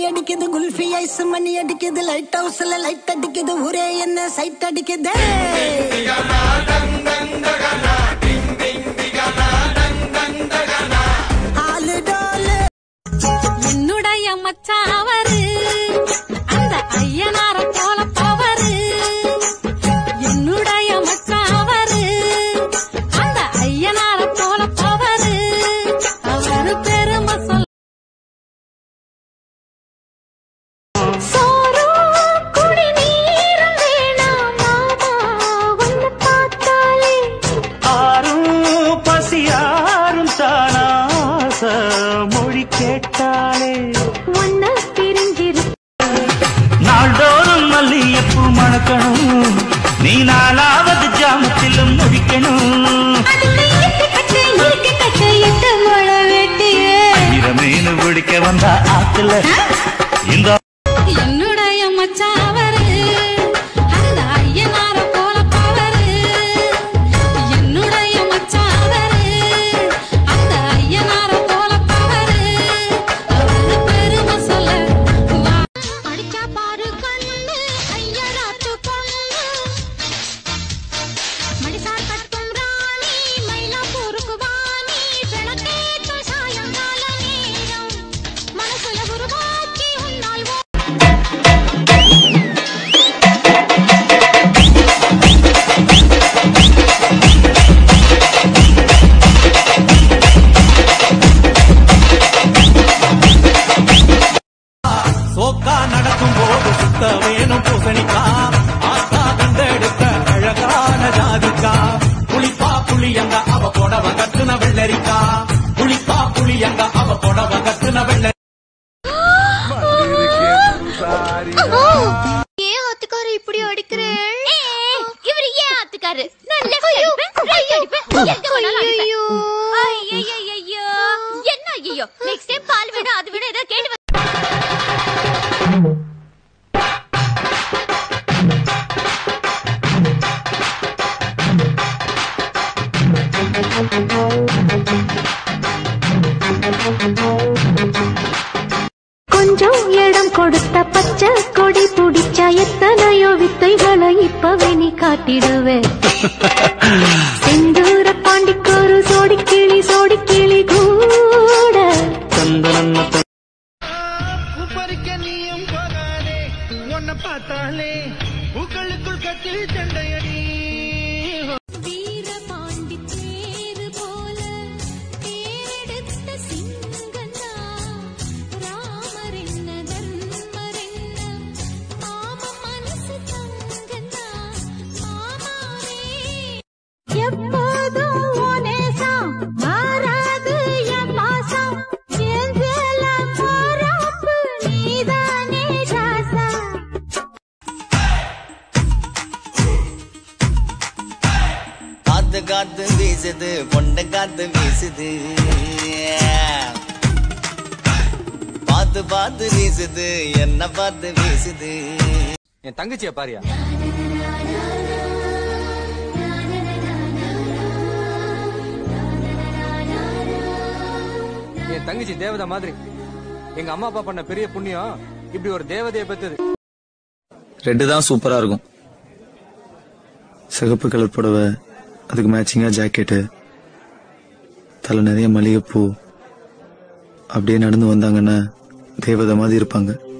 அடிக்குது குல்ஃபி ஐஸ் மணி அடிக்குது லைட் ஹவுஸ்ல லைட் அடிக்குது ஊரே என்ன சைட் அடிக்குது ஆளு டோலு என்னுடைய மச்சான் அவரு அந்த ஐயனார போல பவரு என்னுடைய மச்சான் அவரு அந்த ஐயனார போல பவரு அவரு பெருமை சொல்ல சோறும் குடிநீரும் வேணாம் மாமா உன்னை பார்த்தாலே ஆரும் பசியாரும் தானாச மொழி கேட்டாலே ஒன்ன பிரிஞ்சிரு நாள்தோறும் மல்லியப்பூ மணக்கணும் நீ நாலாவது ஜாமத்திலும் முடிக்கணும் இரமீனு பிடிக்க வந்த ஆத்துல இந்த என்னுடைய மச்சான் அவரு அந்த ஐயனார போல பவரு என்னுடைய மச்சான் அவரு அந்த ஐயனார போல பவரு அவரு பெருமை சொல்ல வா. அடிச்சா பாரு கண்ணு ஐயனாத்து பொண்ணு மடிசார் கட்டும் ராணி மயிலாப்பூருக்கு வாணி விளக்கேற்றும் சாயங்கால நேரம் மனசுல உருவாக்கி உன்னால் ஓ- சோக்கா நடக்கும் போது சுத்த வேணும் பூசணிக்கா ஆத்தா கண்டெடுத்த அழகான ஜாதிக்கா புளிப்பா புளியங்க அவ புடவ கட்டுன வெள்ளரிக்கா புளிப்பா புளியங்க அவ புடவ கட்டுன வெள்ளரி ஏன் ஆத்துக்காரு இப்படி அடிக்கிறேன் இவர் ஏன் ஆத்துக்காரு நான் லெஃப்ட் அடிப்பேன் ரைட் அடிப்பேன் எங்க வேணாலும் அடிப்பேன் ஐயோ என்ன ஐயோ நெக்ஸ்ட் டைம் பால் வேணும் அது வேணும் ஏதாவது கேட்டு வந்து- கொஞ்சம் இடம் கொடுத்த பச்சை கொடி பிடிச்சா எத்தனையோ வித்தைகளை இப்பவே நீ காட்டிடுவேன் செந்தூர பாண்டிக்கொரு சோடி கிளி சோடி கிளி கூட சந்தனன்ன உப்பரிக்க நீயும் போகாதே உன்னை பார்த்தாலே உங்களுக்குள் கத்தில் சண்டையடி வீர பாண்டி தேரு போல தேரெடுத்த சிங்கந்தா ராமர் என்ன தர்மர் என்ன மாம மனசு தங்கந்தா மாமாவே எப்போதும் உனேசம் மாறாது என் பாசம் என் வேல போறாப்பு நீதானே ராசா காத்து காத்து வீசுது பொண்ட காத்து வீசுது பார்த்து பார்த்து வீசுது என்ன பார்த்து வீசுது என் தங்கச்சிய பாரியா என் தங்கச்சி தேவதை மாதிரி எங்க அம்மா அப்பா பண்ண பெரிய புண்ணியம் இப்படி ஒரு தேவதையை பெத்தது ரெட்டு தான் சூப்பரா இருக்கும் சிகப்பு கலர் புடவை அதுக்கு மேட்சிங்கா ஜாக்கெட்டு தலை நிறைய மல்லிகைப்பூ அப்படியே நடந்து வந்தாங்கன்னா தேவதை மாதிரி இருப்பாங்க